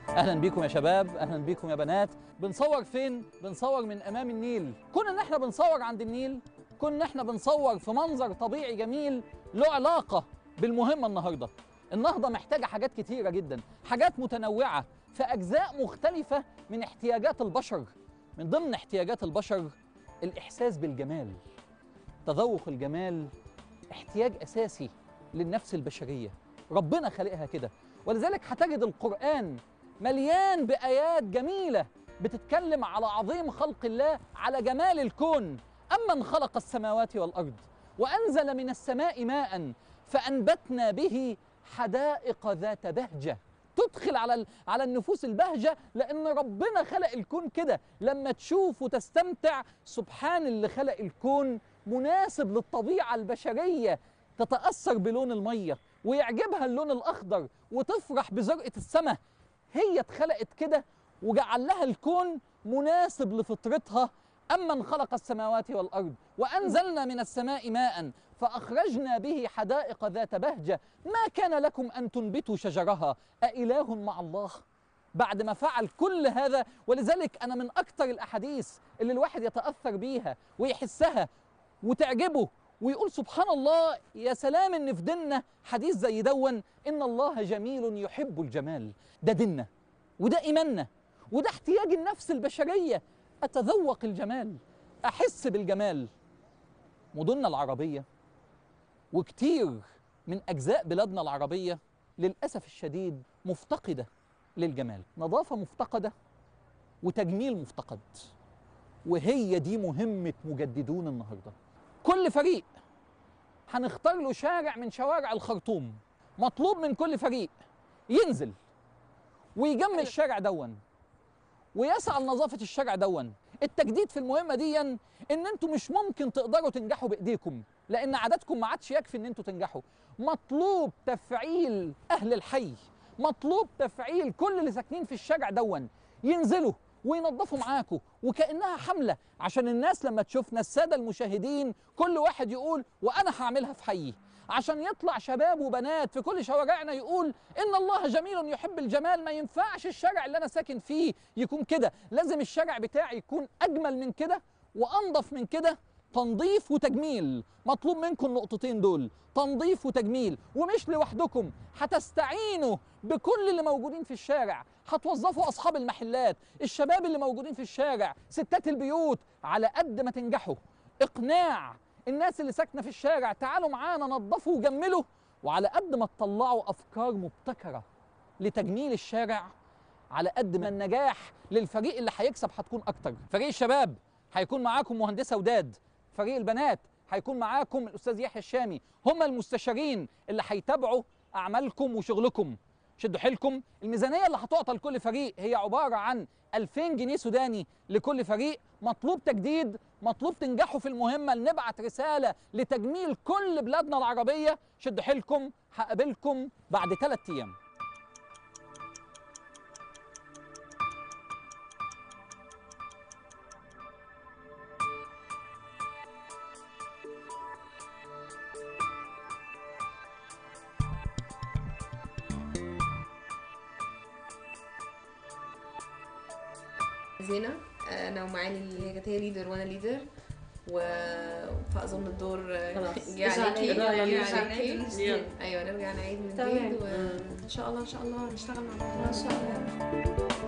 اهلا بيكم يا شباب اهلا بيكم يا بنات بنصور فين بنصور من امام النيل كون ان احنا بنصور عند النيل كون ان احنا بنصور في منظر طبيعي جميل له علاقه بالمهمه النهارده النهضه محتاجه حاجات كتيره جدا حاجات متنوعه في اجزاء مختلفه من احتياجات البشر من ضمن احتياجات البشر الاحساس بالجمال تذوق الجمال احتياج اساسي للنفس البشريه ربنا خلقها كده ولذلك هتجد القران مليان بايات جميله بتتكلم على عظيم خلق الله على جمال الكون امن خلق السماوات والارض وانزل من السماء ماء فانبتنا به حدائق ذات بهجه تدخل على ال- على النفوس البهجه لان ربنا خلق الكون كده لما تشوف وتستمتع سبحان اللي خلق الكون مناسب للطبيعه البشريه تتاثر بلون الميه ويعجبها اللون الاخضر وتفرح بزرقه السماء هي اتخلقت كده وجعل لها الكون مناسب لفطرتها أمن خلق السماوات والأرض وأنزلنا من السماء ماء فأخرجنا به حدائق ذات بهجة ما كان لكم أن تنبتوا شجرها أإله مع الله بعد ما فعل كل هذا ولذلك أنا من أكثر الأحاديث اللي الواحد يتأثر بيها ويحسها وتعجبه ويقول سبحان الله يا سلام ان في ديننا حديث زي دون ان الله جميل يحب الجمال ده ديننا وده ايماننا وده احتياج النفس البشريه اتذوق الجمال احس بالجمال مدننا العربيه وكتير من اجزاء بلادنا العربيه للاسف الشديد مفتقده للجمال نظافه مفتقده وتجميل مفتقد وهي دي مهمه مجددون النهارده كل فريق هنختار له شارع من شوارع الخرطوم مطلوب من كل فريق ينزل ويجمل الشارع دون ويسعى لنظافه الشارع دون التجديد في المهمه دي ان انتوا مش ممكن تقدروا تنجحوا بايديكم لان عددكم ما عادش يكفي ان انتوا تنجحوا مطلوب تفعيل اهل الحي مطلوب تفعيل كل اللي ساكنين في الشارع دون ينزلوا وينظفوا معاكم وكانها حمله عشان الناس لما تشوفنا الساده المشاهدين كل واحد يقول وانا هعملها في حيي عشان يطلع شباب وبنات في كل شوارعنا يقول ان الله جميل يحب الجمال ما ينفعش الشارع اللي انا ساكن فيه يكون كده لازم الشارع بتاعي يكون اجمل من كده وانظف من كده تنظيف وتجميل مطلوب منكم النقطتين دول تنظيف وتجميل ومش لوحدكم هتستعينوا بكل اللي موجودين في الشارع هتوظفوا اصحاب المحلات الشباب اللي موجودين في الشارع ستات البيوت على قد ما تنجحوا اقناع الناس اللي ساكنه في الشارع تعالوا معانا نظفوا وجملوا وعلى قد ما تطلعوا افكار مبتكره لتجميل الشارع على قد ما النجاح للفريق اللي هيكسب هتكون اكتر فريق الشباب هيكون معاكم مهندسه وداد فريق البنات هيكون معاكم الاستاذ يحيى الشامي هم المستشارين اللي هيتابعوا اعمالكم وشغلكم شدوا حيلكم الميزانيه اللي هتعطى لكل فريق هي عباره عن 2000 جنيه سوداني لكل فريق مطلوب تجديد مطلوب تنجحوا في المهمه نبعت رساله لتجميل كل بلادنا العربيه شدوا حيلكم هقابلكم بعد ثلاث ايام زينة أنا ومعاني اللي كانت هي ليدر وأنا ليدر و... فأظن الدور خلاص. جه رجع عليكي نعيد. جه رجع عليكي نعيد من جديد. أيوة نرجع نعيد من تمام. جديد وإن شاء الله إن شاء الله نشتغل مع بعض ما شاء الله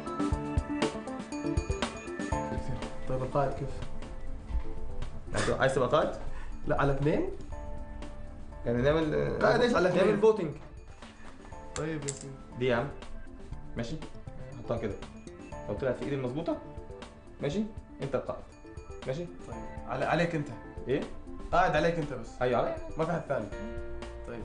طيب القائد كيف؟ عايز- عايز تبقى قائد؟ لا على اثنين؟ يعني نعمل قائد إيش على نعمل اثنين؟ فوتنج طيب يا سيدي دي يا عم ماشي حطها كده لو طلعت في ايدي المظبوطه ماشي انت القائد ماشي طيب على عليك انت ايه قاعد عليك انت بس ايوه علي ما في حد ثاني طيب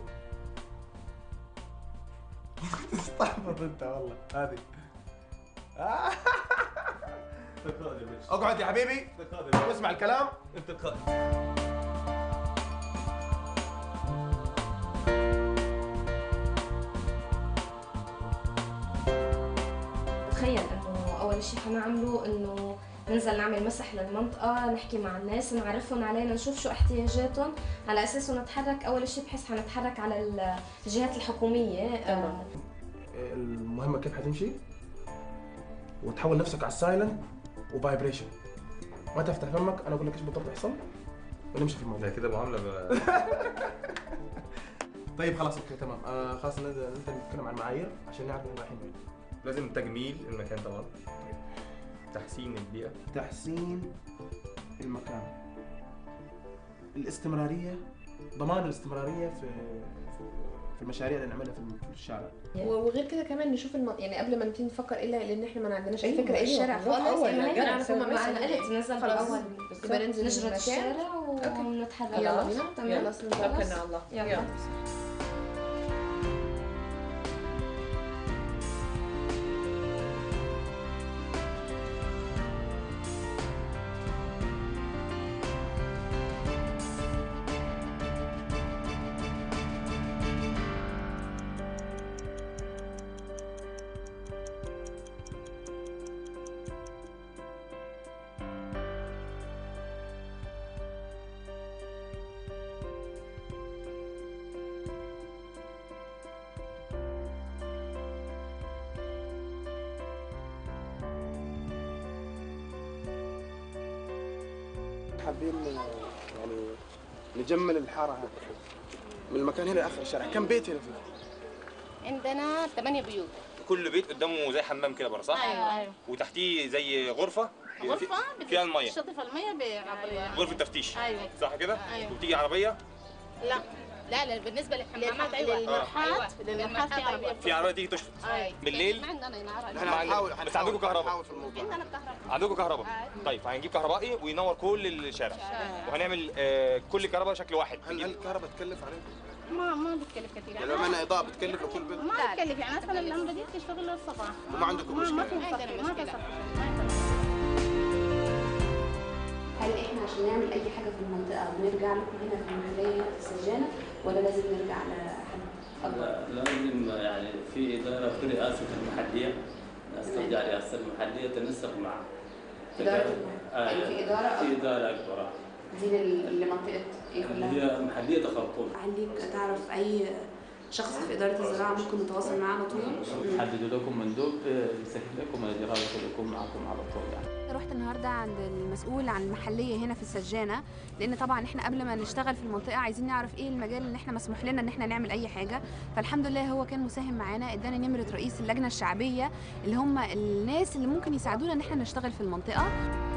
تستحفظ انت والله هذه آه. انت القائد يا باشا اقعد يا حبيبي انت القائد يا باشا واسمع الكلام انت القائد تخيل انه اول شيء حنعمله انه ننزل نعمل مسح للمنطقة نحكي مع الناس نعرفهم علينا نشوف شو احتياجاتهم على اساسه نتحرك اول شيء بحس حنتحرك على الجهات الحكومية آه، المهمة كيف حتمشي؟ وتحول نفسك على السايلنت وفايبريشن ما تفتح فمك انا اقول لك ايش بالضبط يحصل ونمشي في الموضوع ده كده معامله ب- طيب خلاص اوكي تمام آه خلاص نبدا نبدأ نتكلم عن المعايير عشان نعرف احنا رايحين وين لازم تجميل المكان طبعا تحسين البيئه تحسين المكان الاستمراريه ضمان الاستمراريه في في المشاريع اللي نعملها في في الشارع وغير كده كمان نشوف الم... يعني قبل ما نبتدي نفكر الا لان احنا ما عندناش اي أيوة، فكره ايه أيوة، الشارع بالظبط. خالص أول يعني ما ممكن نعرف نعرف هم هم معنا قلت ننزل خلاص. بالاول يبقى ننزل نجرد المكان. الشارع أوكي. ونتحرك يلا خلاص؟ بينا تمام يلا توكلنا على الله يلا حابين يعني نجمل الحاره هذه من المكان هنا لاخر الشارع كم بيت هنا فيه؟ عندنا ثمانية بيوت كل بيت قدامه زي حمام كده بره صح؟ ايوه ايوه وتحتيه زي غرفه بيبقى في- غرفة فيها الميه بتشطف المية بعربية غرفه تفتيش ايوه صح كده؟ أيوة. وبتيجي عربيه لا لا لا بالنسبة للحمامات ايوه للمرحاض للمرحاض في عربية في عربيه تيجي تشفط أيوة. بالليل؟ ما عندنا هنا عربية ما عندنا. بس عندكم كهرباء هنحاول في الموضوع عندنا الكهرباء عندكم كهرباء طيب هنجيب كهربائي وينور كل الشارع وهنعمل آه، كل كهرباء شكل واحد هل هل الكهرباء تكلف عليكم؟ ما ما بتكلف كثير يعني لو عملنا اضاءه بتكلف لكل بيت؟ ما بتكلف يعني اصلا اللمبة دي بتشتغل للصباح وما عندكم ما ما مشكلة؟ في عندنا مصرف ما في مشكلة. صرف ما في صرف. هل احنا عشان نعمل اي حاجه في المنطقه بنرجع لكم هنا في المحليه في السجانه ولا لازم نرجع لحد اكبر؟ لا لازم يعني في إدارة في رئاسة المحلية استرجع رئاسة المحلية تنسق مع إدارة المحلية. يعني في إدارة في إدارة أكبر دي لل- لمنطقه ايه اللي كلها؟ هي محلية خرطوم هل ليك تعرف اي شخص في اداره الزراعه ممكن نتواصل معاه على طول؟ حددوا لكم مندوب يسهل لكم الإجراء يكون معكم على طول يعني رحت النهارده عند المسؤول عن المحليه هنا في السجانه لان طبعا احنا قبل ما نشتغل في المنطقه عايزين نعرف ايه المجال اللي احنا مسموح لنا ان احنا نعمل اي حاجه فالحمد لله هو كان مساهم معانا ادانا نمره رئيس اللجنه الشعبيه اللي هم الناس اللي ممكن يساعدونا ان احنا نشتغل في المنطقه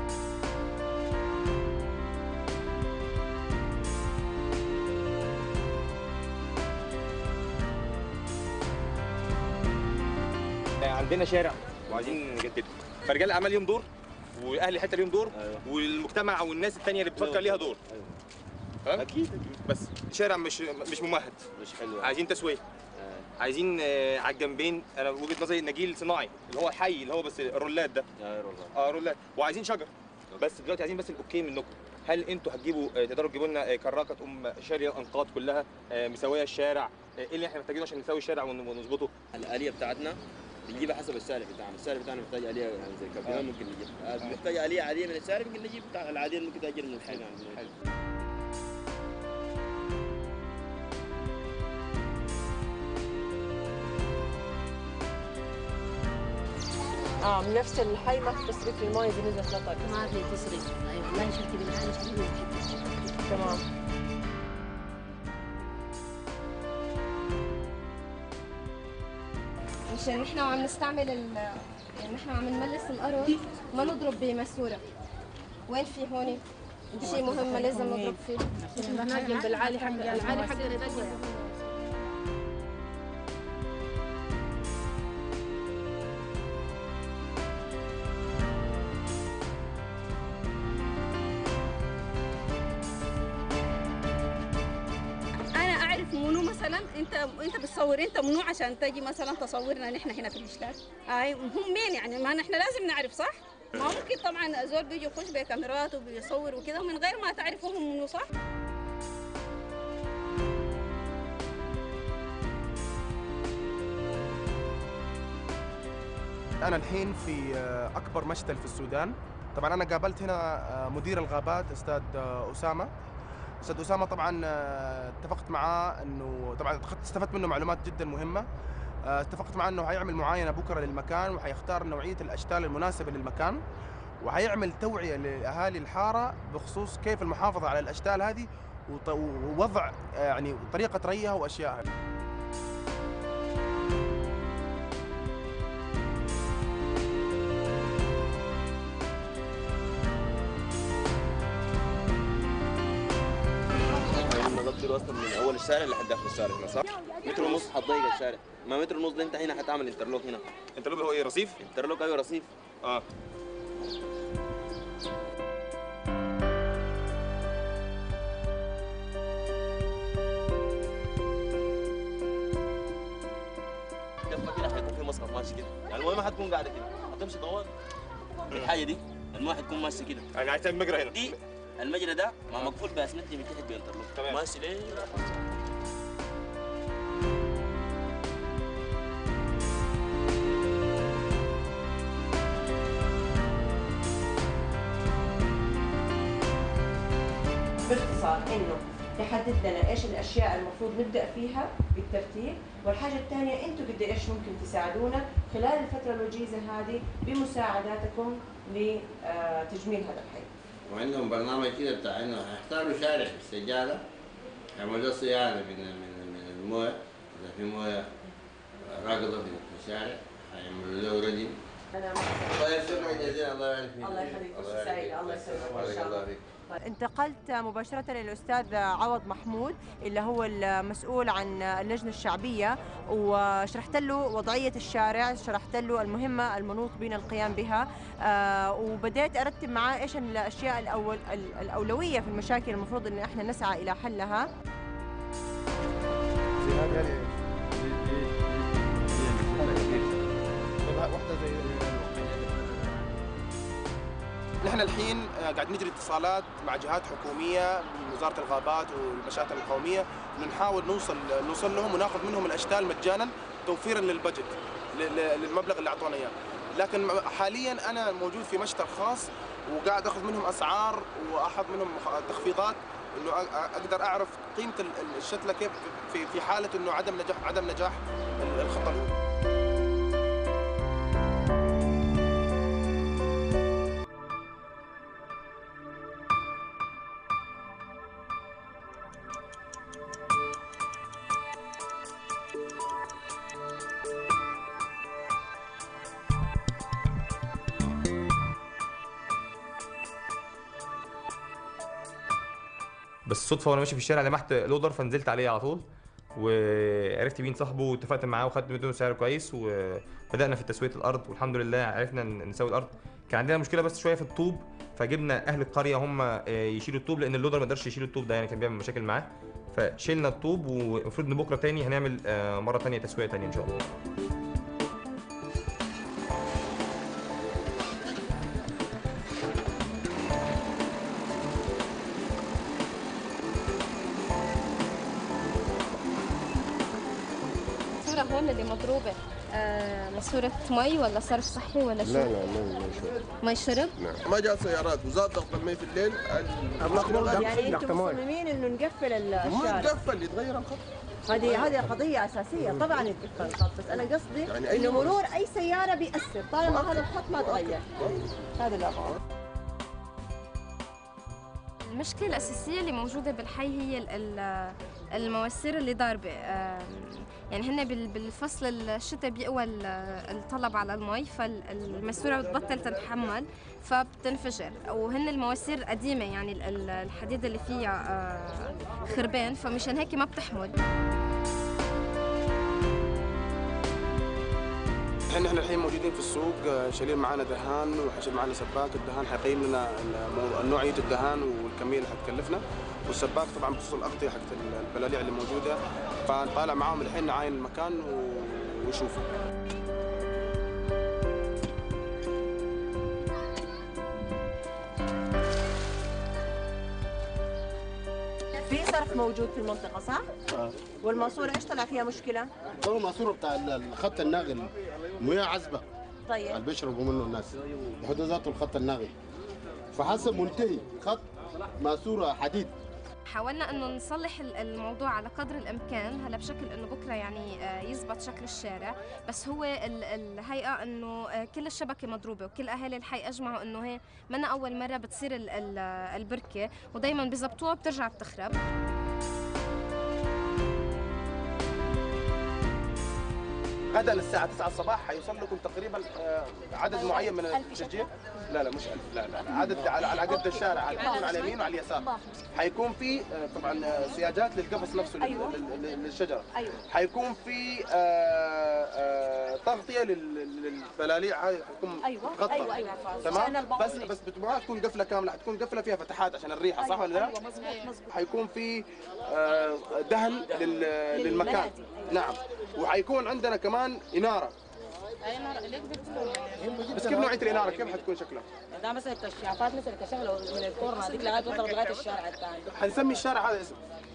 عندنا شارع وعايزين نجدده فرجال الاعمال ليهم دور واهل الحته ليهم دور والمجتمع والناس التانيه اللي بتفكر ليها دور تمام اكيد بس شارع مش مش ممهد مش حلوة عايزين تسويه عايزين آه، على الجنبين انا وجهه نظري نجيل صناعي اللي هو الحي اللي هو بس الرولات ده يا رب اه رولات وعايزين شجر بس دلوقتي عايزين بس الاوكي منكم هل انتوا هتجيبوا آه، تقدروا تجيبوا لنا آه، كراكه تقوم شاريه الانقاض كلها آه، مسويه الشارع آه، ايه اللي احنا محتاجينه عشان نسوي الشارع ون- ونظبطه الآلية بتاعتنا بنجيبها حسب السالف بتاعنا، السالف بتاعنا محتاج آلية يعني زي كابينة ممكن نجيب، آه، محتاج آلية عادية من السالف ممكن نجيب بتاع العادية ممكن تأجر من الحين يعني حلو. اه من نفس الحي ما في تصريف للمويه اذا نزلت مطر ما في تصريف ايوه والله شفتي بالعالم شفتي تمام مشان نحن وعم نستعمل ال يعني نحن عم نملس الارض ما نضرب بماسوره وين في هون شيء مهم لازم نضرب فيه نهجم بالعالي حق العالي حق الرجل انا اعرف منو مثلا انت انت بتصور انت منو عشان تجي مثلا تصورنا نحن هنا في المشتات اي هم مين يعني ما نحن لازم نعرف صح ما ممكن طبعا زول بيجي يخش بكاميرات وبيصور وكده ومن غير ما تعرف هم منو صح انا الحين في آه، اكبر مشتل في السودان طبعا انا قابلت هنا آه، مدير الغابات استاذ آه، اسامه استاذ اسامه طبعا آه، اتفقت معاه انه طبعا أخذت- استفدت منه معلومات جدا مهمه آه، اتفقت معاه انه هيعمل معاينه بكره للمكان وهيختار نوعيه الاشتال المناسبه للمكان وهيعمل توعيه لاهالي الحاره بخصوص كيف المحافظه على الاشتال هذه وط- ووضع آه، يعني طريقه ريها واشيائها نغطي اصلا من اول الشارع لحد اخر الشارع هنا صح؟ متر ونص حتضيق الشارع ما متر ونص ده انت هنا حتعمل انترلوك هنا انترلوك هو ايه رصيف؟ انترلوك ايوه رصيف اه كفه كده حيكون في مصرف ماشي كده يعني المويه ما حتكون قاعده كده حتمشي طوال الحاجه دي المويه حتكون ماشي كده يعني عايز تعمل مجرى هنا دي المجرى ده ما مقفول باسمنتي من تحت بانترلوك تمام. ماشي ليه باختصار انه تحدد لنا ايش الاشياء المفروض نبدا فيها بالترتيب والحاجه الثانيه انتم قد ايش ممكن تساعدونا خلال الفتره الوجيزه هذه بمساعداتكم لتجميل هذا الحي وعندهم برنامج كده بتاع انه هيختاروا شارع بالسجاده يعملوا صيانه من من من المويه اذا في مويه راكضه في الشارع هيعملوا له ردم انا طيب شكرا جزيلا الله يبارك فيك الله يخليك الله فرصه يبارك سعيده فيك. الله يسلمك ان بارك شاء الله الله فيك انتقلت مباشرة للأستاذ عوض محمود اللي هو المسؤول عن اللجنة الشعبية وشرحت له وضعية الشارع شرحت له المهمة المنوط بنا القيام بها آه، وبدأت أرتب معاه إيش الأشياء الأول الأولوية في المشاكل المفروض إن إحنا نسعى إلى حلها زي هذه هذه واحده زي نحن الحين آه، قاعد نجري اتصالات مع جهات حكوميه من وزاره الغابات والمشاتل القوميه إنه نحاول نوصل نوصل لهم وناخذ منهم الاشتال مجانا توفيرا للبجت ل- ل- للمبلغ اللي اعطونا اياه لكن حاليا انا موجود في مشتل خاص وقاعد اخذ منهم اسعار واخذ منهم خ- تخفيضات انه أ- اقدر اعرف قيمه ال- ال- الشتله كيف في في حاله انه عدم نجاح عدم نجاح ال- الخطه الاولى بس صدفه وانا ماشي في الشارع لمحت لودر فنزلت عليه على طول وعرفت مين صاحبه واتفقت معاه وخدت منه سعر كويس وبدانا في تسويه الارض والحمد لله عرفنا ن- نسوي الارض كان عندنا مشكله بس شويه في الطوب فجبنا اهل القريه هم آه، يشيلوا الطوب لان اللودر ما قدرش يشيل الطوب ده يعني كان بيعمل مشاكل معاه فشيلنا الطوب والمفروض ان بكره تاني هنعمل آه، مره تانيه تسويه تانيه ان شاء الله الصورة هون اللي مضروبة آه ماسورة مي ولا صرف صحي ولا شو؟ لا لا ما ما شرب مي شرب؟ نعم ما جاء سيارات وزاد ضغط المي في الليل يعني أنتم مصممين إنه نقفل مو الشارع يتقفل يتغير الخط هذه هذه قضية أساسية طبعا يتقفل الخط بس أنا قصدي يعني أي إنه مرور. مرور أي سيارة بيأثر طالما هذا الخط ما تغير هذا اللي أبغاه المشكلة الأساسية اللي موجودة بالحي هي ال- ال- المواسير اللي ضاربة آم، يعني هن بال- بالفصل الشتاء بيقوى ال- الطلب على المي فالماسورة بتبطل تتحمل فبتنفجر وهن المواسير قديمة يعني ال- ال- الحديد اللي فيها آه، خربان فمشان هيك ما بتحمل احنا احنا الحين موجودين في السوق آه، شايلين معانا دهان وحشيل معانا سباك الدهان حيقيم لنا ال- نوعيه الدهان والكميه اللي حتكلفنا والسباك طبعا بخصوص الاغطيه حقت البلاليع اللي موجوده فنطالع معاهم الحين نعاين المكان و- ونشوفه في صرف موجود في المنطقة صح؟ والماسورة إيش طلع فيها مشكلة؟ هو الماسوره بتاع الخط الناقل مويه عذبه طيب اللي بيشربوا منه الناس يحطوا ذاته الخط الناقل فحسب منتهي خط ماسوره حديد حاولنا انه نصلح ال- الموضوع على قدر الامكان هلا بشكل انه بكره يعني آه، يزبط شكل الشارع بس هو ال- الهيئه انه آه، كل الشبكه مضروبه وكل اهالي الحي اجمعوا انه هي منا اول مره بتصير ال- ال- البركه ودائما بزبطوها بترجع بتخرب غدا الساعة 9 الصباح حيوصل لكم تقريبا آه، عدد معين من التشجيع لا لا مش ألف لا لا لا. عدد على على قد الشارع حيكون على اليمين وعلى اليسار حيكون في آه، طبعا آه، سياجات للقفص نفسه لل- أيوة. لل- لل- للشجرة ايوه حيكون في آه، آه، تغطية لل- للبلاليع هاي حيكون ايوه غطى ايوه ايوه عشان تمام البعض بس بس ما تكون قفلة كاملة حتكون قفلة فيها فتحات عشان الريحة صح ولا لا؟ ايوه مظبوط مظبوط حيكون في آه، دهن لل- للمكان للمنادي. نعم وحيكون عندنا كمان إنارة بس كيف نوعية الإنارة كيف حتكون شكلها؟ ده مثلا الكشافات مثلا الكشاف لو من الكورنر دي لغايه توصل لغايه الشارع الثاني حنسمي الشارع هذا اسم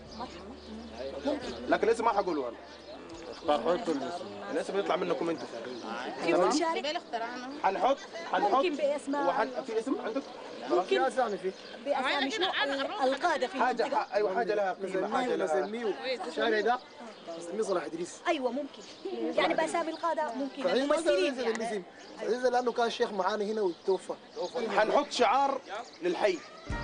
لكن الاسم ما حقوله انا اختار حطوا الاسم الاسم يطلع منكم انتم تمام؟ قبل اخترعنا حنحط حنحط ممكن باسماء وحن... في اسم عندك؟ ممكن. في اسامي فيه باسامي شنو القاده في حاجة المنطقه ح... ايوه حاجة لها قيمة حاجة لها نسميه الشارع ده نسميه صلاح ادريس ايوه ممكن يعني باسامي القاده ممكن فهي مثلا الممثلين زي يعني النسيم عزيز لانه كان شيخ معانا هنا وتوفى حنحط شعار للحي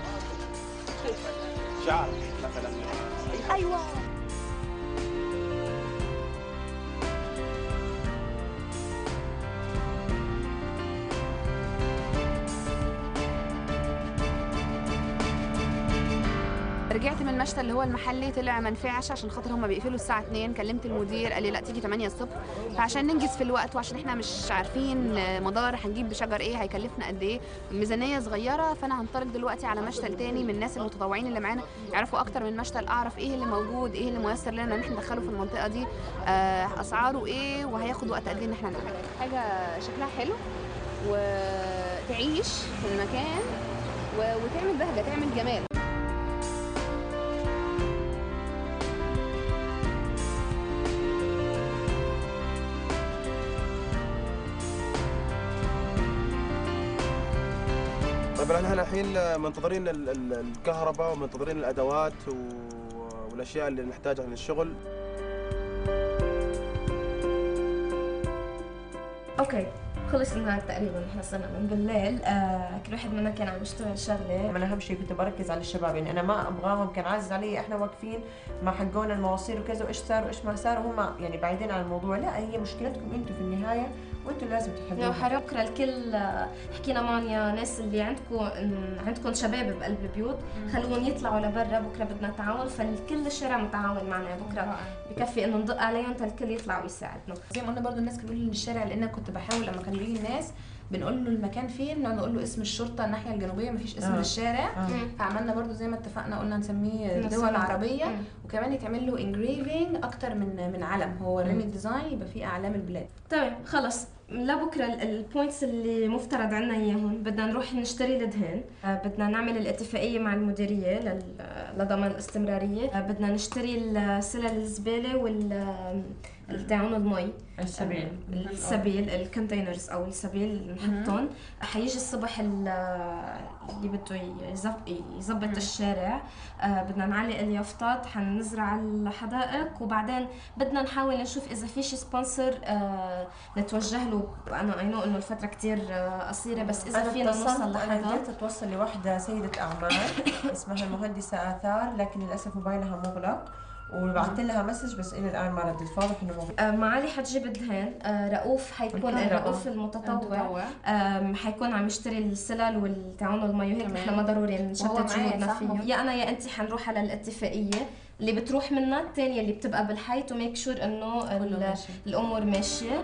شعار مثلا ايوه رجعت من المشتى اللي هو المحلي طلع ما نفعش عشان خاطر هم بيقفلوا الساعه 2 كلمت المدير قال لي لا تيجي 8 الصبح فعشان ننجز في الوقت وعشان احنا مش عارفين مدار هنجيب بشجر ايه هيكلفنا قد ايه الميزانيه صغيره فانا هنطلق دلوقتي على مشتل تاني من الناس المتطوعين اللي معانا يعرفوا اكتر من مشتل اعرف ايه اللي موجود ايه اللي ميسر لنا ان احنا ندخله في المنطقه دي آه، اسعاره ايه وهياخد وقت قد ايه ان احنا نعمل حاجه شكلها حلو وتعيش في المكان و- وتعمل بهجه تعمل جمال طيب احنا الحين منتظرين ال- ال- الكهرباء ومنتظرين الادوات و- والاشياء اللي نحتاجها للشغل اوكي خلص النهار تقريبا احنا صرنا من بالليل آه كل واحد منا كان عم يشتغل شغله انا اهم شيء كنت بركز على الشباب يعني انا ما ابغاهم كان عايز علي احنا واقفين مع حقون المواصيل وكذا وايش صار وايش ما صار وهم يعني بعيدين عن الموضوع لا هي مشكلتكم انتم في النهايه وانتم لازم تحلوها وحركنا الكل آه، حكينا معهم يا ناس اللي عندكم عندكم شباب بقلب البيوت خلوهم يطلعوا لبرا بكره بدنا تعاون فالكل الشارع متعاون معنا بكره بكفي انه ندق عليهم الكل يطلع ويساعدنا زي ما قلنا برضو الناس كانوا بيقولوا لي الشارع لان أنا كنت بحاول لما كانوا يجي الناس بنقول له المكان فين نقعد نقول له اسم الشرطه الناحيه الجنوبيه مفيش اسم آه. للشارع آه. فعملنا برضو زي ما اتفقنا قلنا نسميه نسميه. دول عربيه مم. وكمان يتعمل له انجريفنج اكتر من من علم هو وريني مم. الديزاين يبقى فيه اعلام البلاد تمام خلص لبكره البوينتس اللي مفترض عنا اياهم بدنا نروح نشتري الدهان آه، بدنا نعمل الاتفاقيه مع المديريه لل- لضمان الاستمراريه آه، بدنا نشتري السلل الزباله وال التعاون المي السبيل. آه، السبيل الكونتينرز او السبيل اللي نحطهم حيجي الصبح ال- اللي بده يزب- يظبط الشارع آه، بدنا نعلق اليافطات حنزرع الحدائق وبعدين بدنا نحاول نشوف اذا في شي سبونسر آه، نتوجه له انا اي نو انه الفتره كتير آه، قصيره بس اذا أنا فينا اتصلت- نوصل انا لحدا قدرت اتوصل لوحده سيده اعمال اسمها المهندسه اثار لكن للاسف موبايلها مغلق وبعثت لها مسج بس الى الان ما ردت فاضح انه مغلق آه، معالي حتجيب الدهان آه، رؤوف حيكون الكهرباء. رؤوف المتطوع المتطوع. آم، حيكون عم يشتري السلل والتعاون المي وهيك تمام. نحن ما ضروري وهو نشتت معايا، جهودنا صح؟ فيه يا انا يا انت حنروح على الاتفاقيه اللي بتروح منها الثانيه اللي بتبقى بالحي تو ميك شور انه ال- ماشي. الامور ماشيه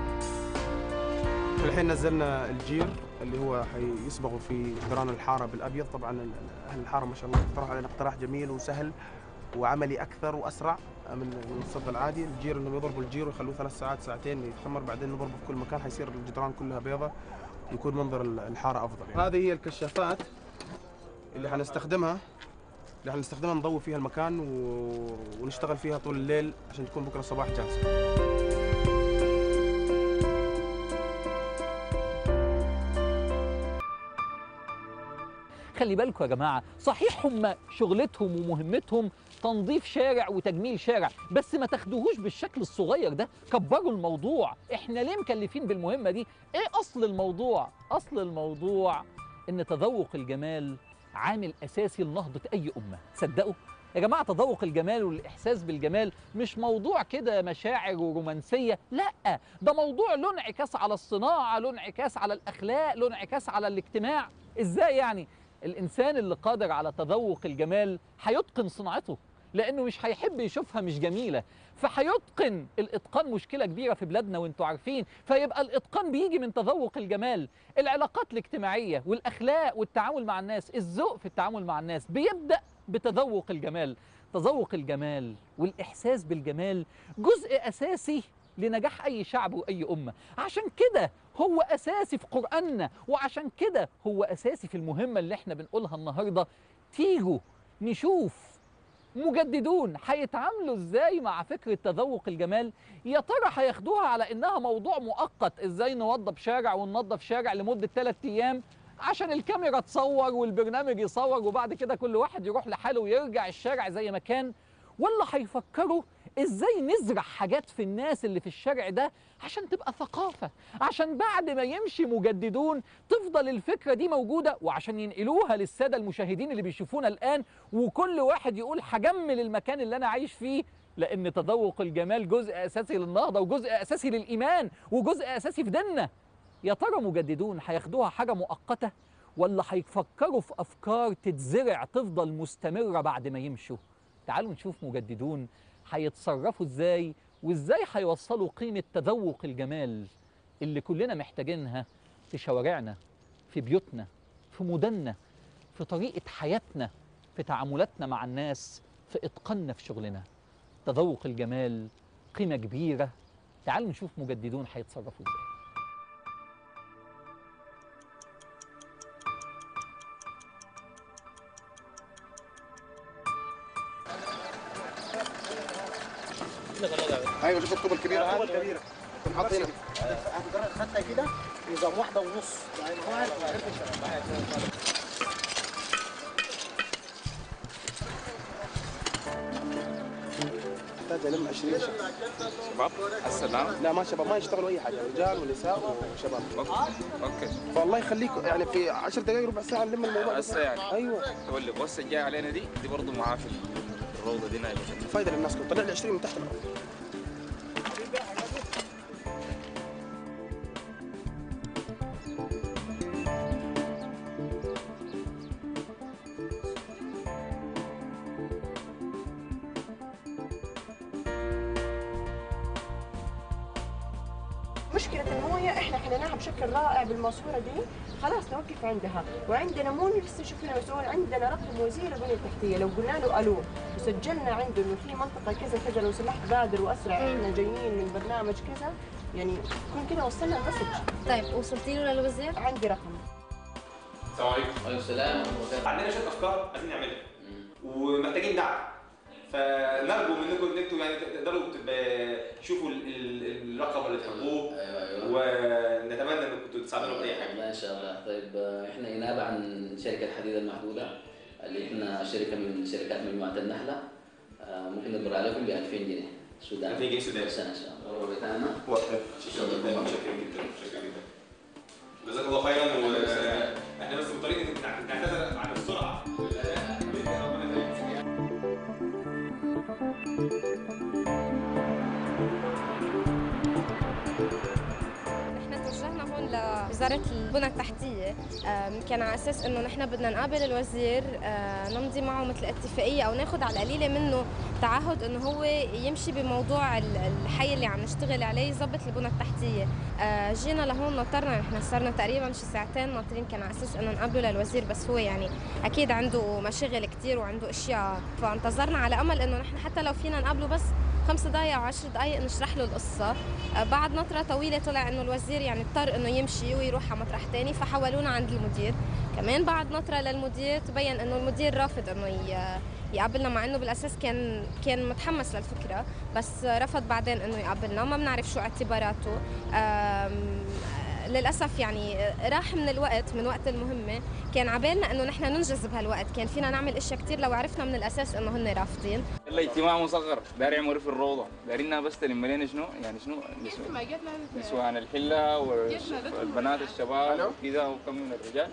الحين نزلنا الجير اللي هو حيصبغوا في جدران الحاره بالابيض طبعا اهل الحاره ما شاء الله اقترحوا علينا اقتراح جميل وسهل وعملي اكثر واسرع من من الصب العادي الجير انهم يضربوا الجير ويخلوه ثلاث ساعات ساعتين يتخمر بعدين نضربه في كل مكان حيصير الجدران كلها بيضة يكون منظر الحاره افضل يعني. هذه هي الكشافات اللي حنستخدمها اللي حنستخدمها نضوي فيها المكان و... ونشتغل فيها طول الليل عشان تكون بكره الصباح جاهزه خلي بالكم يا جماعه صحيح هم شغلتهم ومهمتهم تنظيف شارع وتجميل شارع بس ما تاخدوهوش بالشكل الصغير ده كبروا الموضوع احنا ليه مكلفين بالمهمه دي ايه اصل الموضوع اصل الموضوع ان تذوق الجمال عامل اساسي لنهضه اي امه تصدقوا يا جماعه تذوق الجمال والاحساس بالجمال مش موضوع كده مشاعر ورومانسيه لا ده موضوع له انعكاس على الصناعه له انعكاس على الاخلاق له انعكاس على الاجتماع ازاي يعني الانسان اللي قادر على تذوق الجمال هيتقن صناعته لانه مش هيحب يشوفها مش جميله فهيتقن الاتقان مشكله كبيره في بلادنا وانتوا عارفين فيبقى الاتقان بيجي من تذوق الجمال العلاقات الاجتماعيه والاخلاق والتعامل مع الناس الذوق في التعامل مع الناس بيبدا بتذوق الجمال تذوق الجمال والاحساس بالجمال جزء اساسي لنجاح اي شعب واي امه عشان كده هو اساسي في قراننا وعشان كده هو اساسي في المهمه اللي احنا بنقولها النهارده تيجوا نشوف مجددون هيتعاملوا ازاي مع فكره تذوق الجمال يا ترى هياخدوها على انها موضوع مؤقت ازاي نوضب شارع وننظف شارع لمده ثلاث ايام عشان الكاميرا تصور والبرنامج يصور وبعد كده كل واحد يروح لحاله ويرجع الشارع زي ما كان ولا هيفكروا ازاي نزرع حاجات في الناس اللي في الشارع ده عشان تبقى ثقافة عشان بعد ما يمشي مجددون تفضل الفكرة دي موجودة وعشان ينقلوها للسادة المشاهدين اللي بيشوفونا الآن وكل واحد يقول هجمل المكان اللي أنا عايش فيه لأن تذوق الجمال جزء أساسي للنهضة وجزء أساسي للإيمان وجزء أساسي في ديننا يا ترى مجددون هياخدوها حاجة مؤقتة ولا هيفكروا في أفكار تتزرع تفضل مستمرة بعد ما يمشوا تعالوا نشوف مجددون هيتصرفوا ازاي وازاي هيوصلوا قيمة تذوق الجمال اللي كلنا محتاجينها في شوارعنا في بيوتنا في مدننا في طريقة حياتنا في تعاملاتنا مع الناس في إتقاننا في شغلنا تذوق الجمال قيمة كبيرة تعالوا نشوف مجددون هيتصرفوا ازاي ايوه شوف الطوبه الكبيره هذه الكبيره تنحط هنا خدتها كده نظام واحده ونص يعني واحد محتاج لم 20 شخص شباب السلام لا ما شباب ما يشتغلوا اي حاجه رجال ونساء وشباب اوكي فالله يخليكم يعني في 10 دقائق ربع ساعه نلم الموضوع هسه يعني ايوه تقول لي بص الجاي علينا دي دي برضه معاه في الروضه دي نايمه فايده للناس كلها طلع لي 20 من تحت الارض مشكلة الموية احنا حليناها بشكل رائع بالماسورة دي خلاص نوقف عندها وعندنا مو لسه شوفنا مسؤول عندنا رقم وزير البنية التحتية لو قلنا له الو وسجلنا عنده انه في منطقة كذا كذا لو سمحت بادر واسرع احنا جايين من برنامج كذا يعني يكون كده وصلنا المسج طيب وصلتي له للوزير؟ عندي رقم السلام عليكم عليكم السلام عندنا شويه افكار عايزين نعملها ومحتاجين دعم فنرجو منكم ان انتوا يعني تقدروا تبقى- تشوفوا ال- ال- الرقم اللي تحبوه ونتمنى انكم تساعدونا باي حاجه ما شاء الله طيب آه، احنا نيابه عن شركه الحديد المحدوده اللي احنا شركه من شركات مجموعه النحله آه، ممكن نقدر عليكم ب 2000 جنيه سودان 2000 جنيه سوداني. سنه ان شاء الله الربع بتاعنا شكرا جدا شكرا جدا شكرا جدا جزاك الله خيرا واحنا بس بطريقه نعتذر عن السرعه احنا توجهنا هون لوزارة البنى التحتية آم، كان على اساس انه نحن بدنا نقابل الوزير آه، نمضي معه مثل اتفاقية او ناخذ على القليلة منه تعهد انه هو يمشي بموضوع ال- الحي اللي عم نشتغل عليه يظبط البنى التحتية آه، جينا لهون نطرنا نحن صرنا تقريبا شي ساعتين ناطرين كان على اساس انه نقابله للوزير بس هو يعني اكيد عنده مشاغل كتير وعنده اشياء فانتظرنا على امل انه نحن حتى لو فينا نقابله بس خمس دقائق او عشر دقائق نشرح له القصة آه، بعد نطرة طويلة طلع انه الوزير يعني اضطر انه يمشي ويروح على مطرح تاني فحولونا عند المدير كمان بعد نطرة للمدير تبين انه المدير رافض انه ي- يقابلنا مع انه بالاساس كان كان متحمس للفكرة بس رفض بعدين انه يقابلنا ما بنعرف شو اعتباراته آم، للاسف يعني راح من الوقت من وقت المهمه كان عبالنا انه نحن ننجز بهالوقت كان فينا نعمل اشياء كثير لو عرفنا من الاساس انه هن رافضين يلا اجتماع مصغر داير يعملوا في الروضه دايرينها بس تلم لنا شنو يعني شنو نسوان نسوان الحله والبنات الشباب وكذا وكم من الرجال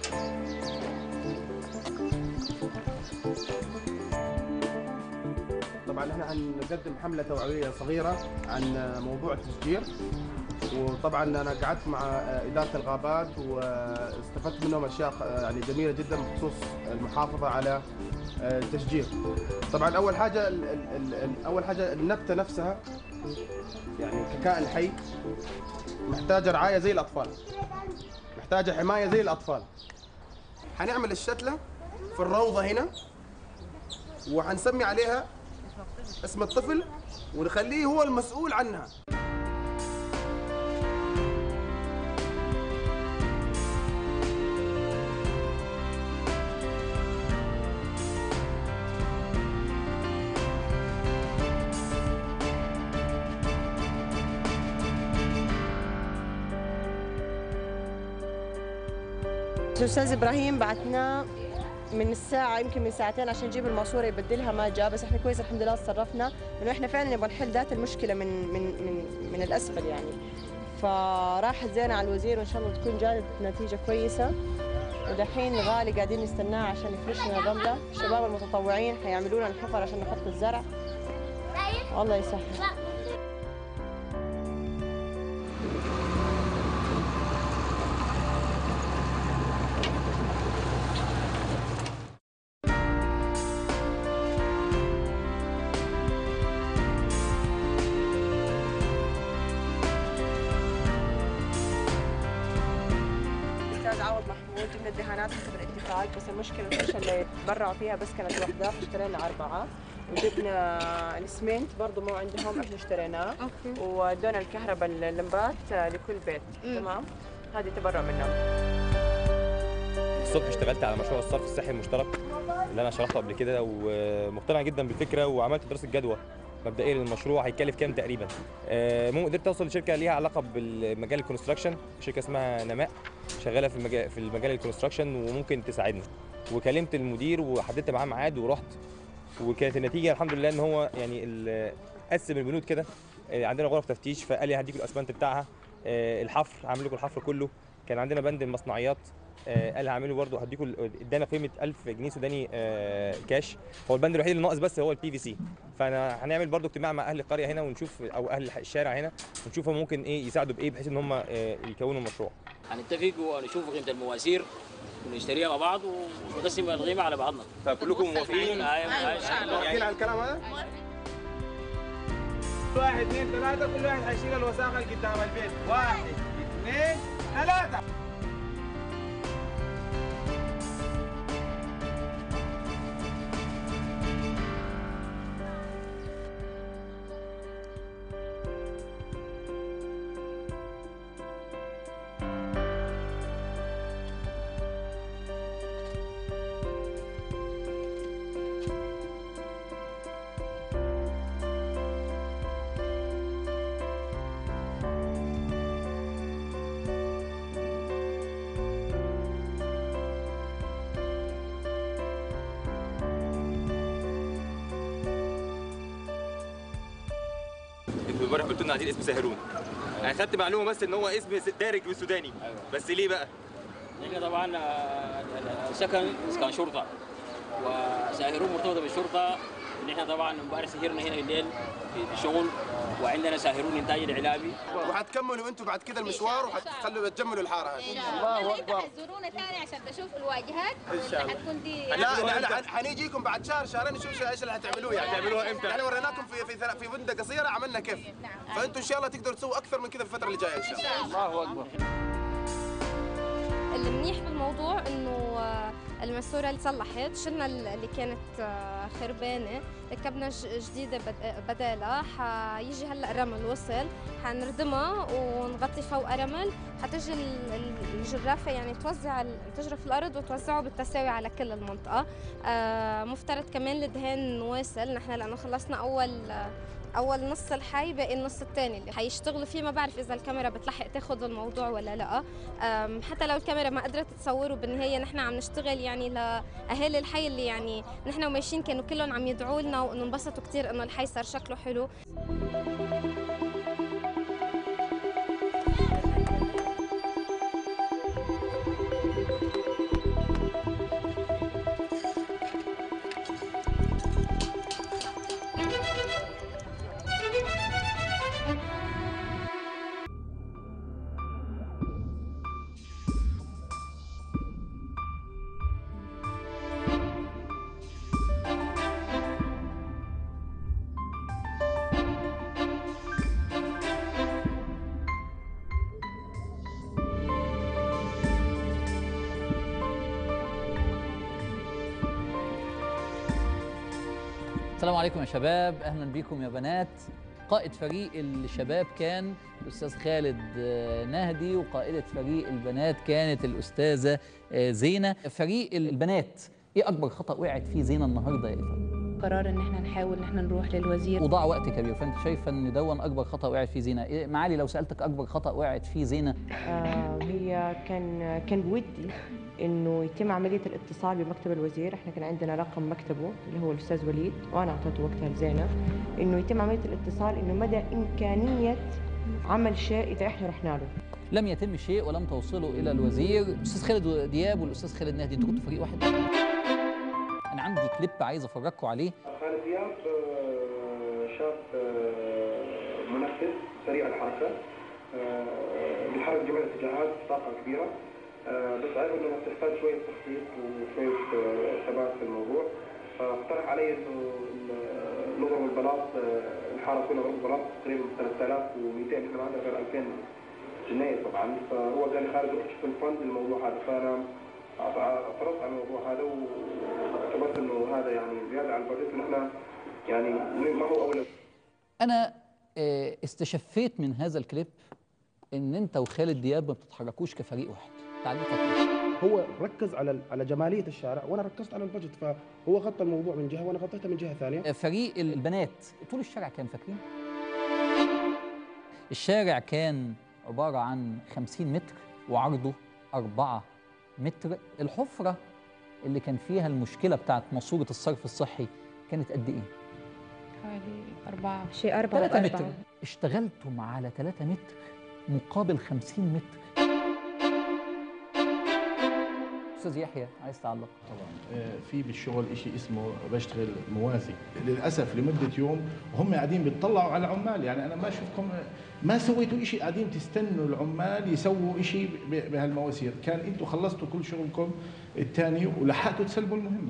طبعا احنا هنقدم حمله توعويه صغيره عن موضوع التشجير وطبعا انا قعدت مع اداره الغابات واستفدت منهم اشياء يعني جميله جدا بخصوص المحافظه على التشجير. طبعا اول حاجه ال ال ال اول حاجه النبته نفسها يعني ككائن حي محتاجه رعايه زي الاطفال. محتاجه حمايه زي الاطفال. حنعمل الشتله في الروضه هنا وحنسمي عليها اسم الطفل ونخليه هو المسؤول عنها الاستاذ ابراهيم بعتنا من الساعة يمكن من ساعتين عشان نجيب الماسورة يبدلها ما جاء بس احنا كويس الحمد لله تصرفنا انه احنا فعلا نبغى نحل ذات المشكلة من من من من الاسفل يعني فراحت زينة على الوزير وان شاء الله تكون جابت نتيجة كويسة ودحين غالي قاعدين نستناه عشان يفرش لنا الرملة الشباب المتطوعين حيعملوا لنا الحفر عشان نحط الزرع والله يسهل الاستاذ عوض محمود جبنا الدهانات حسب الاتفاق بس المشكله الفرشه اللي تبرعوا فيها بس كانت واحده فاشترينا اربعه وجبنا الاسمنت برضه مو عندهم احنا اشتريناه اوكي ودونا الكهرباء اللمبات لكل بيت تمام هذه تبرع منهم الصبح اشتغلت على مشروع الصرف الصحي المشترك اللي انا شرحته قبل كده ومقتنع جدا بالفكره وعملت دراسه جدوى مبدئيا للمشروع هيكلف كام تقريبا آه، مو قدرت اوصل لشركه ليها علاقه بالمجال الكونستراكشن شركه اسمها نماء شغاله في المجال في المجال الكونستراكشن وممكن تساعدنا وكلمت المدير وحددت معاه ميعاد ورحت وكانت النتيجه الحمد لله ان هو يعني ال- قسم البنود كده آه، عندنا غرف تفتيش فقال لي هديكوا الاسمنت بتاعها آه، الحفر هعمل لكم الحفر كله كان عندنا بند المصنعيات آه، قال هعمله برضه هديكوا ال- ادانا قيمه 1000 جنيه سوداني آه، كاش هو البند الوحيد اللي ناقص بس هو البي في سي فانا هنعمل برضه اجتماع مع اهل القريه هنا ونشوف او اهل الشارع هنا ونشوف هم ممكن ايه يساعدوا بايه بحيث ان هم آه، يكونوا مشروع هنتفق ونشوف قيمه المواسير ونشتريها مع بعض ونقسم القيمه على بعضنا فكلكم موافقين؟ موافقين على الكلام هذا؟ واحد اثنين ثلاثة كل واحد هيشيل الوساخة اللي قدام البيت واحد اثنين ثلاثة انتوا امبارح قلتوا لنا عايزين اسم ساهرون انا خدت معلومه بس ان هو اسم دارج بالسوداني بس ليه بقى؟ احنا طبعا آه، سكن اسكان شرطه وساهرون مرتبطه بالشرطه ان احنا طبعا امبارح سهرنا هنا الليل في الشغل وعندنا ساهرون انتاج الاعلامي وحتكملوا انتوا بعد كده المشوار وحتخلوا تجملوا الحاره هذه الله اكبر حتزورونا ثاني عشان تشوف الواجهات ان شاء الله حتكون دي لا لا لا حنيجيكم بعد شهر شهرين نشوف ايش اللي هتعملوه يعني هتعملوها امتى؟ يعني وريناكم في في ثلا- في مده قصيره عملنا كيف فانتوا ان شاء الله تقدروا تسووا اكثر من كذا في الفتره اللي جايه ان شاء الله الله اكبر المنيح بالموضوع انه آه، الماسوره اللي صلحت شلنا ال- اللي كانت آه، خربانه ركبنا ج- جديده بد- بدالها حيجي هلا رمل وصل حنردمها ونغطي فوقها رمل حتجي ال- ال- الجرافه يعني توزع ال- تجرف الارض وتوزعه بالتساوي على كل المنطقه آه، مفترض كمان الدهان واصل نحن لانه خلصنا اول آه، اول نص الحي باقي النص الثاني اللي حيشتغلوا فيه ما بعرف اذا الكاميرا بتلحق تاخذ الموضوع ولا لا أم، حتى لو الكاميرا ما قدرت تصوره بالنهايه نحن عم نشتغل يعني لاهالي الحي اللي يعني نحن وماشيين كانوا كلهم عم يدعوا لنا وانه انبسطوا كثير انه الحي صار شكله حلو السلام عليكم يا شباب اهلا بيكم يا بنات قائد فريق الشباب كان الاستاذ خالد آه، نهدي وقائده فريق البنات كانت الاستاذه آه، زينه فريق البنات ايه اكبر خطا وقعت فيه زينه النهارده يا ايفا قرار ان احنا نحاول ان احنا نروح للوزير وضاع وقت كبير فانت شايفه ان دون اكبر خطا وقعت فيه زينه إيه معالي لو سالتك اكبر خطا وقعت فيه زينه آه، هي كان كان بودي انه يتم عمليه الاتصال بمكتب الوزير احنا كان عندنا رقم مكتبه اللي هو الاستاذ وليد وانا اعطيته وقتها لزينب انه يتم عمليه الاتصال انه مدى امكانيه عمل شيء اذا احنا رحنا له لم يتم شيء ولم توصلوا الى الوزير الاستاذ خالد دياب والاستاذ خالد نهدي انتوا كنتوا فريق واحد انا عندي كليب عايز افرجكم عليه خالد دياب آه، شاب آه، منفذ سريع الحركة آه، بيتحرك جميع الاتجاهات بطاقة كبيرة آه، بس عارف انه بتحتاج شوية تخطيط وشوية آه، ثبات في الموضوع فاقترح علي انه ال- نضرب البلاط آه، الحارة كلها نضرب البلاط تقريبا 3200 احنا ما عندنا غير 2000 جنيه طبعا فهو قال لي خالد روح شوف الفند للموضوع هذا فانا اعترضت على الموضوع هذا واعتبرت انه هذا يعني زياده على البادجت ونحن يعني ما هو اولى انا آه، استشفيت من هذا الكليب ان انت وخالد دياب ما بتتحركوش كفريق واحد تعليقك إيه؟ هو ركز على على جماليه الشارع وانا ركزت على البجت فهو غطى الموضوع من جهه وانا غطيتها من جهه ثانيه آه، فريق البنات طول الشارع كام فاكرين الشارع كان عبارة عن 50 متر وعرضه 4 متر الحفرة اللي كان فيها المشكلة بتاعت ماسورة الصرف الصحي كانت قد إيه؟ حوالي أربعة شيء أربعة 3 وأربعة. متر اشتغلتم على 3 متر مقابل 50 متر أستاذ يحيى عايز تعلق طبعا آه، في بالشغل شيء اسمه بشتغل موازي للاسف لمده يوم وهم قاعدين بيطلعوا على العمال يعني انا ما اشوفكم ما سويتوا شيء قاعدين تستنوا العمال يسووا شيء ب- بهالمواسير كان انتم خلصتوا كل شغلكم الثاني ولحقتوا تسلموا المهمه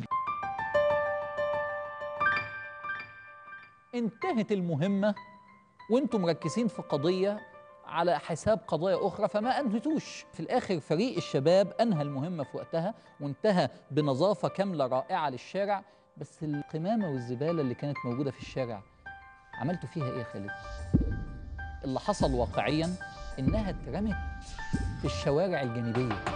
انتهت المهمة وانتم مركزين في قضية على حساب قضايا أخرى فما أنهتوش في الآخر فريق الشباب أنهى المهمة في وقتها وانتهى بنظافة كاملة رائعة للشارع بس القمامة والزبالة اللي كانت موجودة في الشارع عملتوا فيها إيه يا خالد؟ اللي حصل واقعيا إنها اترمت في الشوارع الجانبية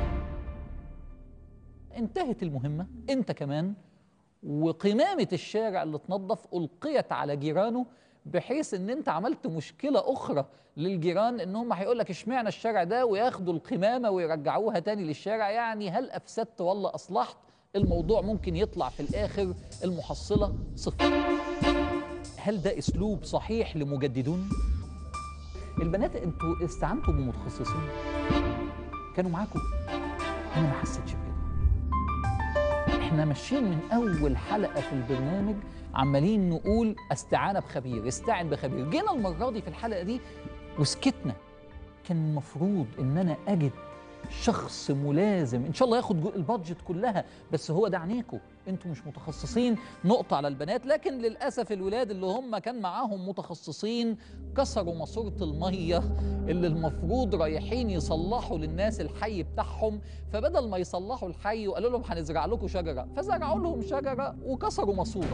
انتهت المهمة انت كمان وقمامة الشارع اللي اتنظف ألقيت على جيرانه بحيث ان انت عملت مشكلة اخرى للجيران ان هم هيقول لك اشمعنى الشارع ده وياخدوا القمامة ويرجعوها تاني للشارع يعني هل افسدت ولا اصلحت الموضوع ممكن يطلع في الاخر المحصلة صفر هل ده اسلوب صحيح لمجددون البنات انتوا استعنتوا بمتخصصين كانوا معاكم انا ما حسيتش بكده احنا ماشيين من اول حلقه في البرنامج عمالين نقول استعانه بخبير استعن بخبير جينا المره دي في الحلقه دي وسكتنا كان المفروض ان انا اجد شخص ملازم ان شاء الله ياخد جو- البادجت كلها بس هو ده عينيكم انتوا مش متخصصين نقطة على البنات لكن للأسف الولاد اللي هم كان معاهم متخصصين كسروا ماسورة المية اللي المفروض رايحين يصلحوا للناس الحي بتاعهم فبدل ما يصلحوا الحي وقالوا لهم هنزرع لكم شجرة فزرعوا لهم شجرة وكسروا ماسورة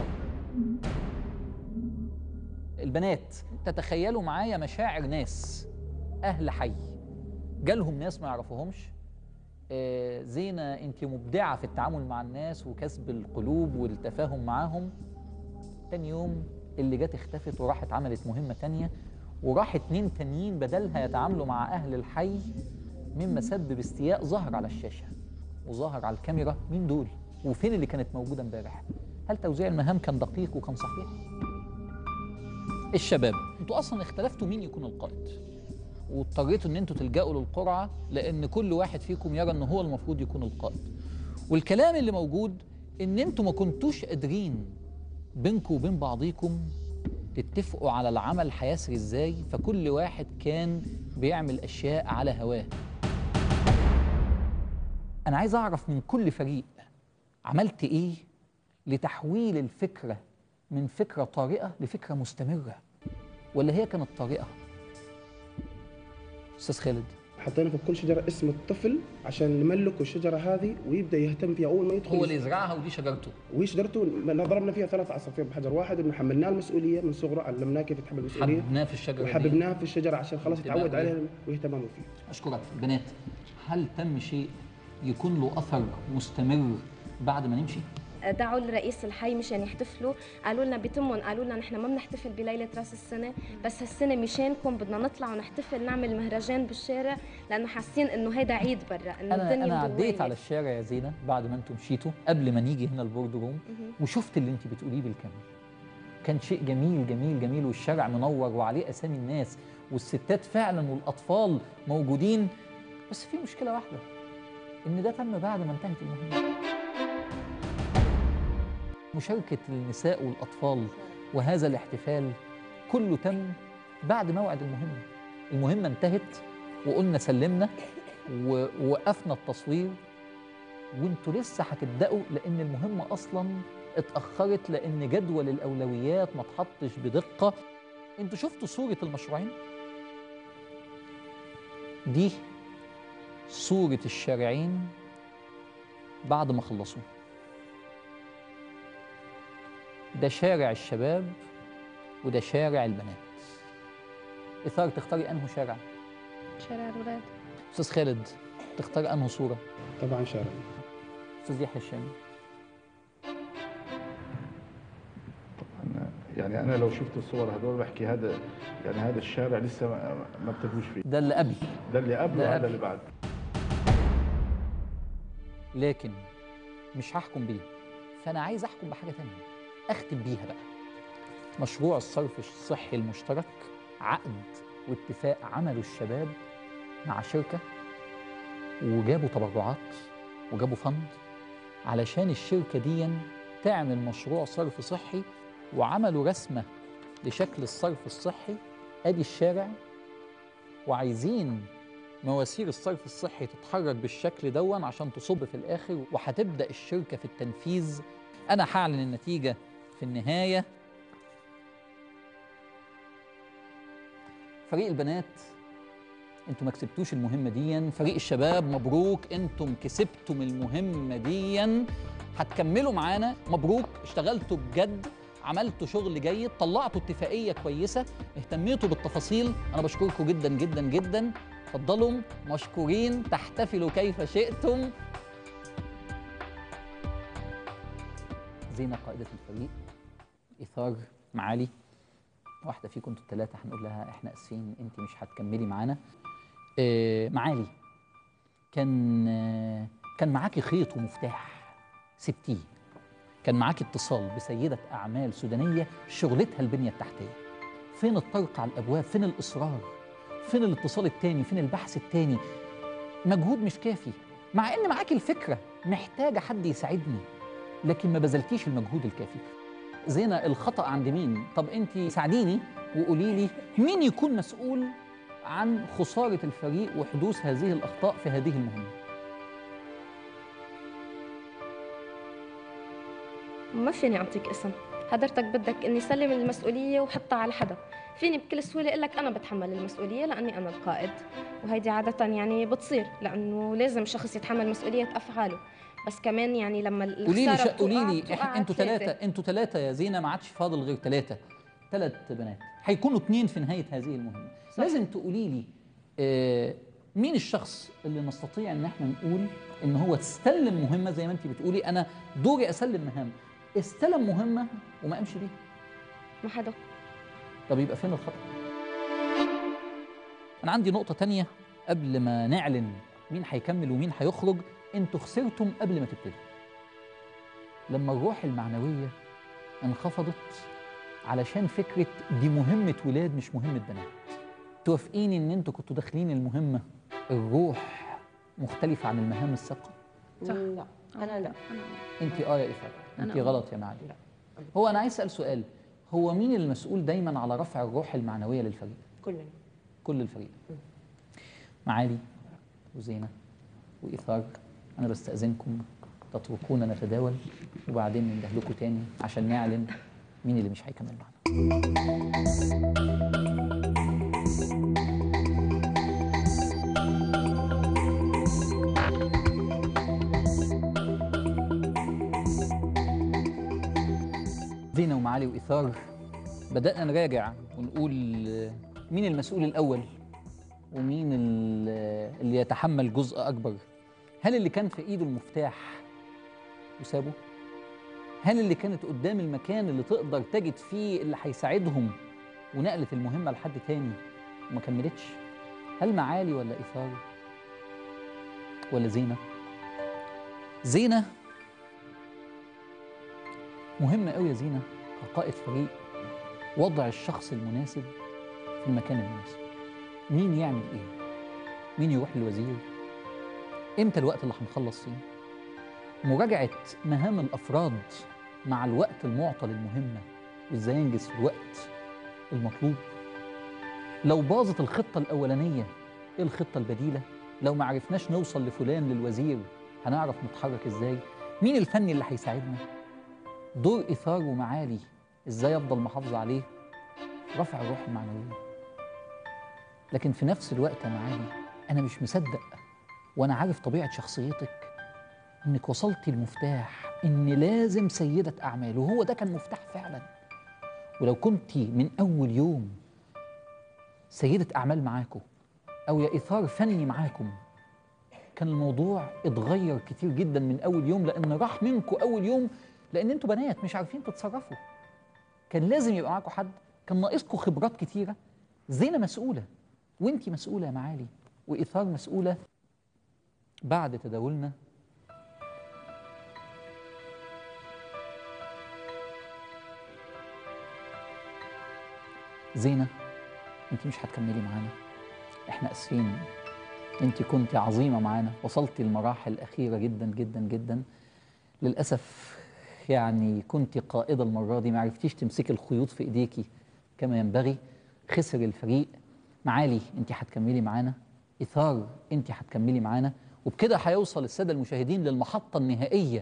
البنات تتخيلوا معايا مشاعر ناس أهل حي جالهم ناس ما يعرفوهمش آه، زينة انت مبدعة في التعامل مع الناس وكسب القلوب والتفاهم معاهم تاني يوم اللي جت اختفت وراحت عملت مهمه تانية وراح اتنين تانيين بدلها يتعاملوا مع اهل الحي مما سبب استياء ظهر على الشاشه وظهر على الكاميرا مين دول وفين اللي كانت موجوده امبارح هل توزيع المهام كان دقيق وكان صحيح الشباب انتوا اصلا اختلفتوا مين يكون القائد واضطريتوا ان انتوا تلجأوا للقرعه لان كل واحد فيكم يرى ان هو المفروض يكون القائد والكلام اللي موجود ان انتوا ما كنتوش قادرين بينكم وبين بعضيكم تتفقوا على العمل هيسري ازاي فكل واحد كان بيعمل اشياء على هواه انا عايز اعرف من كل فريق عملت ايه لتحويل الفكره من فكره طارئه لفكره مستمره ولا هي كانت طارئه استاذ خالد حطينا في كل شجره اسم الطفل عشان نملكه الشجره هذه ويبدا يهتم فيها اول ما يدخل هو اللي يزرعها ودي شجرته وهي شجرته ما ضربنا فيها ثلاث عصافير بحجر واحد انه حملناه المسؤوليه من صغره علمناه كيف يتحمل المسؤوليه حببناه في الشجره دي. وحببناه في الشجره عشان خلاص انتباهه يتعود ليه. عليها واهتمامه فيها اشكرك بنات هل تم شيء يكون له اثر مستمر بعد ما نمشي دعوا لرئيس الحي مشان يحتفلوا قالوا لنا بتمهم قالوا لنا نحن ما بنحتفل بليله راس السنه بس هالسنه مشانكم بدنا نطلع ونحتفل نعمل مهرجان بالشارع لانه حاسين انه هيدا عيد برا انه انا الدنيا انا عديت مدوية. على الشارع يا زينه بعد ما انتم مشيتوا قبل ما نيجي هنا البورد روم مهم. وشفت اللي انت بتقوليه بالكامل كان شيء جميل جميل جميل والشارع منور وعليه اسامي الناس والستات فعلا والاطفال موجودين بس في مشكله واحده ان ده تم بعد ما انتهت المهمه مشاركه النساء والاطفال وهذا الاحتفال كله تم بعد موعد المهمه المهمه انتهت وقلنا سلمنا ووقفنا التصوير وانتوا لسه هتبداوا لان المهمه اصلا اتاخرت لان جدول الاولويات ما اتحطش بدقه انتوا شفتوا صوره المشروعين دي صوره الشارعين بعد ما خلصوا ده شارع الشباب وده شارع البنات اثار تختاري انه شارع شارع الولاد استاذ خالد تختار انه صوره طبعا شارع استاذ يحيى الشامي يعني انا لو شفت الصور هذول بحكي هذا يعني هذا الشارع لسه ما, ما ابتدوش فيه ده اللي قبل ده اللي قبل ده وهذا قبل. اللي بعد لكن مش هحكم بيه فانا عايز احكم بحاجه تانية اختم بيها بقى مشروع الصرف الصحي المشترك عقد واتفاق عمله الشباب مع شركه وجابوا تبرعات وجابوا فند علشان الشركه دي تعمل مشروع صرف صحي وعملوا رسمه لشكل الصرف الصحي ادي الشارع وعايزين مواسير الصرف الصحي تتحرك بالشكل دون عشان تصب في الاخر وهتبدا الشركه في التنفيذ انا هعلن النتيجه في النهايه فريق البنات انتوا ما كسبتوش المهمه دي فريق الشباب مبروك انتم كسبتم المهمه دي هتكملوا معانا مبروك اشتغلتوا بجد عملتوا شغل جيد طلعتوا اتفاقيه كويسه اهتميتوا بالتفاصيل انا بشكركم جدا جدا جدا اتفضلوا مشكورين تحتفلوا كيف شئتم زينة قائدة الفريق إثار معالي واحدة فيكم انتوا الثلاثة هنقول لها احنا اسفين انت مش هتكملي معانا اه معالي كان آه، كان معاكي خيط ومفتاح سبتيه كان معاكي اتصال بسيدة أعمال سودانية شغلتها البنية التحتية فين الطرق على الأبواب فين الإصرار فين الاتصال التاني فين البحث التاني مجهود مش كافي مع ان معاكي الفكره محتاجه حد يساعدني لكن ما بذلتيش المجهود الكافي زينة الخطأ عند مين؟ طب انت ساعديني وقولي لي مين يكون مسؤول عن خسارة الفريق وحدوث هذه الأخطاء في هذه المهمة؟ ما فيني اعطيك اسم حضرتك بدك اني سلم المسؤوليه وحطها على حدا فيني بكل سهوله اقول لك انا بتحمل المسؤوليه لاني انا القائد وهيدي عاده يعني بتصير لانه لازم شخص يتحمل مسؤوليه افعاله بس كمان يعني لما قولي لي الخساره شا... قولي لي بتوقع، إح- بتوقع انتوا ثلاثة. ثلاثة انتوا ثلاثة يا زينة ما عادش فاضل غير ثلاثة ثلاث بنات هيكونوا اثنين في نهاية هذه المهمة صح. لازم تقولي لي آه مين الشخص اللي نستطيع ان احنا نقول ان هو استلم مهمة زي ما انت بتقولي انا دوري اسلم مهام استلم مهمة وما قامش بيها ما حدا طب يبقى فين الخطأ؟ أنا عندي نقطة تانية قبل ما نعلن مين هيكمل ومين هيخرج انتوا خسرتم قبل ما تبتدوا لما الروح المعنوية انخفضت علشان فكرة دي مهمة ولاد مش مهمة بنات توافقين ان انتوا كنتوا داخلين المهمة الروح مختلفة عن المهام السابقة لا انا لا انت اه يا إفاد انت أنا آه. غلط يا معالي هو انا عايز اسال سؤال هو مين المسؤول دايما على رفع الروح المعنويه للفريق كلنا كل الفريق معالي وزينه وايثار انا بستاذنكم تتركونا نتداول وبعدين ننده لكم تاني عشان نعلن مين اللي مش هيكمل معانا زينة ومعالي وإيثار بدأنا نراجع ونقول مين المسؤول الأول ومين ال- اللي يتحمل جزء أكبر هل اللي كان في إيده المفتاح وسابه؟ هل اللي كانت قدام المكان اللي تقدر تجد فيه اللي هيساعدهم ونقلت المهمة لحد تاني وما كملتش؟ هل معالي ولا إيثار؟ ولا زينة؟ زينة مهم قوي يا زينة كقائد فريق وضع الشخص المناسب في المكان المناسب مين يعمل ايه مين يروح للوزير امتى الوقت اللي هنخلص فيه مراجعة مهام الأفراد مع الوقت المعطى للمهمة وازاي ينجز في الوقت المطلوب لو باظت الخطة الأولانية ايه الخطة البديلة لو ما عرفناش نوصل لفلان للوزير هنعرف نتحرك ازاي مين الفني اللي هيساعدنا دور إثار ومعالي إزاي أفضل محافظ عليه رفع الروح المعنوية لكن في نفس الوقت يا معالي أنا مش مصدق وأنا عارف طبيعة شخصيتك إنك وصلتي المفتاح إن لازم سيدة أعمال وهو ده كان مفتاح فعلا ولو كنت من أول يوم سيدة أعمال معاكم أو يا إثار فني معاكم كان الموضوع اتغير كتير جدا من أول يوم لأن راح منكم أول يوم لان انتوا بنات مش عارفين تتصرفوا كان لازم يبقى معاكم حد كان ناقصكم خبرات كتيره زينه مسؤوله وانتي مسؤوله يا معالي وايثار مسؤوله بعد تداولنا زينه انت مش هتكملي معانا احنا اسفين انت كنت عظيمه معانا وصلتي لمراحل اخيره جدا جدا جدا للاسف يعني كنت قائده المره دي ما عرفتيش تمسكي الخيوط في ايديكي كما ينبغي خسر الفريق معالي انت هتكملي معانا اثار انت هتكملي معانا وبكده هيوصل الساده المشاهدين للمحطه النهائيه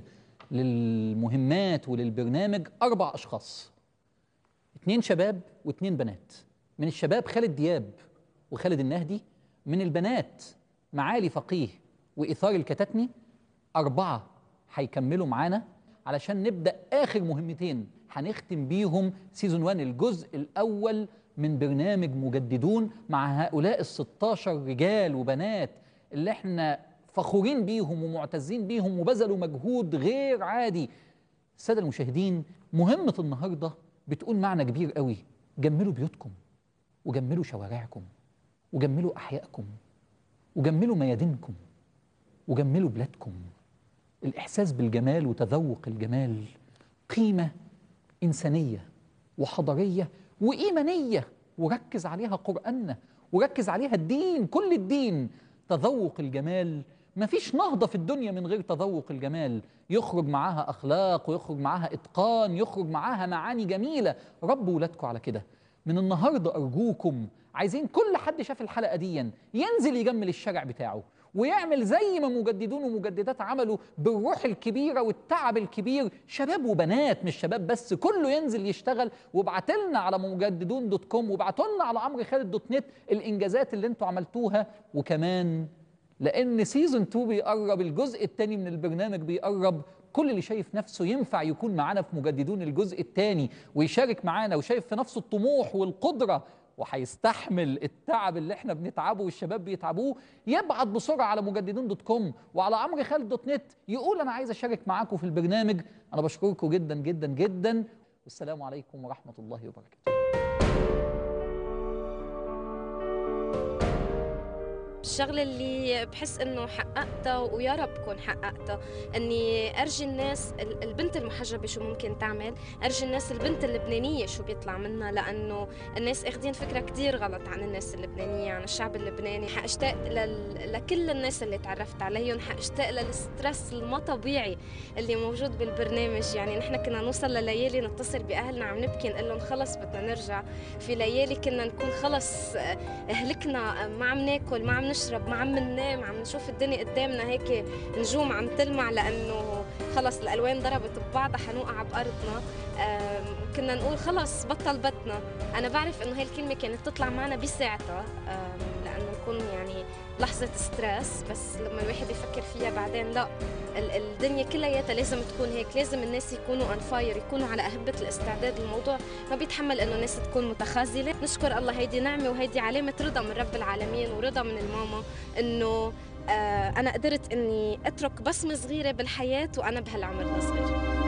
للمهمات وللبرنامج اربع اشخاص اتنين شباب واتنين بنات من الشباب خالد دياب وخالد النهدي من البنات معالي فقيه وإثار الكتاتني أربعة هيكملوا معانا علشان نبدأ آخر مهمتين هنختم بيهم سيزون 1 الجزء الأول من برنامج مجددون مع هؤلاء ال 16 رجال وبنات اللي احنا فخورين بيهم ومعتزين بيهم وبذلوا مجهود غير عادي السادة المشاهدين مهمة النهاردة بتقول معنى كبير قوي جملوا بيوتكم وجملوا شوارعكم وجملوا أحيائكم وجملوا ميادينكم وجملوا بلادكم الإحساس بالجمال وتذوق الجمال قيمة إنسانية وحضارية وإيمانية وركز عليها قرآننا وركز عليها الدين كل الدين تذوق الجمال مفيش نهضة في الدنيا من غير تذوق الجمال يخرج معاها أخلاق ويخرج معاها إتقان يخرج معاها معاني جميلة ربوا ولادكم على كده من النهاردة أرجوكم عايزين كل حد شاف الحلقة دي ينزل يجمل الشارع بتاعه ويعمل زي ما مجددون ومجددات عملوا بالروح الكبيرة والتعب الكبير شباب وبنات مش شباب بس كله ينزل يشتغل وابعتلنا على مجددون دوت كوم وابعتوا لنا على عمرو خالد دوت نت الإنجازات اللي انتوا عملتوها وكمان لأن سيزون 2 بيقرب الجزء الثاني من البرنامج بيقرب كل اللي شايف نفسه ينفع يكون معانا في مجددون الجزء الثاني ويشارك معانا وشايف في نفسه الطموح والقدرة وهيستحمل التعب اللي احنا بنتعبه والشباب بيتعبوه يبعت بسرعه على مجددون دوت كوم وعلى عمرو خالد دوت نت يقول انا عايز اشارك معاكم في البرنامج انا بشكركم جدا جدا جدا والسلام عليكم ورحمه الله وبركاته الشغلة اللي بحس انه حققتها ويا رب كون حققتها اني ارجي الناس ال- البنت المحجبة شو ممكن تعمل ارجي الناس البنت اللبنانية شو بيطلع منها لانه الناس اخذين فكرة كتير غلط عن الناس اللبنانية عن الشعب اللبناني حاشتاق لل... لكل الناس اللي تعرفت عليهم حاشتاق للستريس الما طبيعي اللي موجود بالبرنامج يعني نحن كنا نوصل لليالي نتصل باهلنا عم نبكي نقول لهم خلص بدنا نرجع في ليالي كنا نكون خلص آه، هلكنا آه، ما عم ناكل ما عم نشرب ما عم ننام عم نشوف الدنيا قدامنا هيك نجوم عم تلمع لانه خلص الالوان ضربت ببعضها حنوقع بارضنا آم، كنا نقول خلص بطل بتنا انا بعرف انه هاي الكلمه كانت تطلع معنا بساعتها آم، لانه نكون يعني لحظه ستريس بس لما الواحد يفكر فيها بعدين لا ال- الدنيا كلياتها لازم تكون هيك لازم الناس يكونوا on fire يكونوا على أهبة الاستعداد الموضوع ما بيتحمل انه الناس تكون متخاذلة نشكر الله هيدي نعمة وهيدي علامة رضا من رب العالمين ورضا من الماما انه آه انا قدرت اني اترك بصمة صغيرة بالحياة وانا بهالعمر الصغير